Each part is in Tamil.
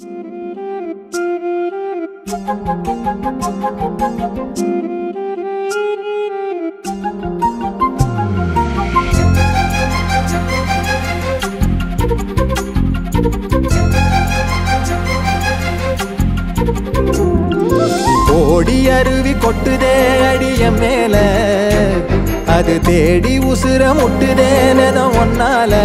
ஓடி அருவி கொட்டுதே அடிய மேல அது தேடி உசுர முட்டுதே நெதம் ஒன்னால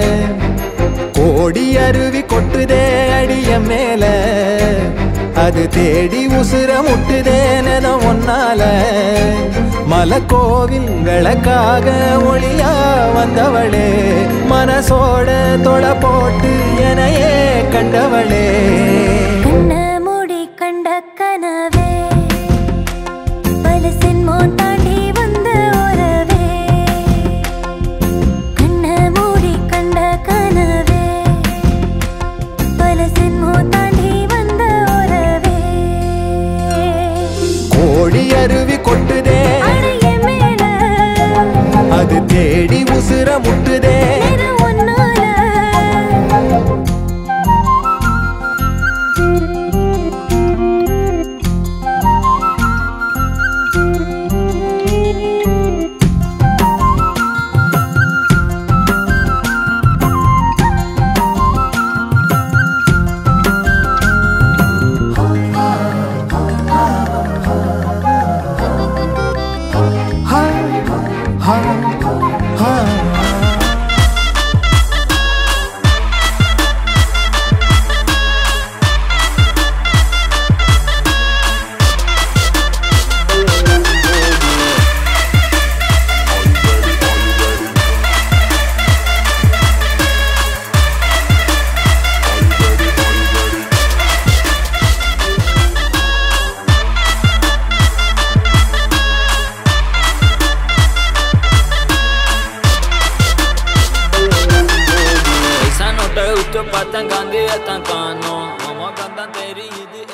கோடி அருவி கொட்டுதே அடிய மேல அது தேடி உசுர முட்டுதே நெதம் ஒன்னால மலக்கோவில் விளக்காக ஒளியா வந்தவளே மனசோட தொட போட்டு எனையே கண்டவளே கண்ண மூடி கண்ட கனவே பல சின்மோ தாண்டி வந்த உறவே கண்ண மூடி கண்ட கனவே பல சின்மோ தாண்டி வந்த உறவே கோடி அருவி கொட்டுதே அடைய மேல அது தேடி உசுர முட்டுதே நிறம் உன்னால ஹா, ஹா, ஹா. Esa nota justo pa' tan grande y tan cano Vamos a cantar y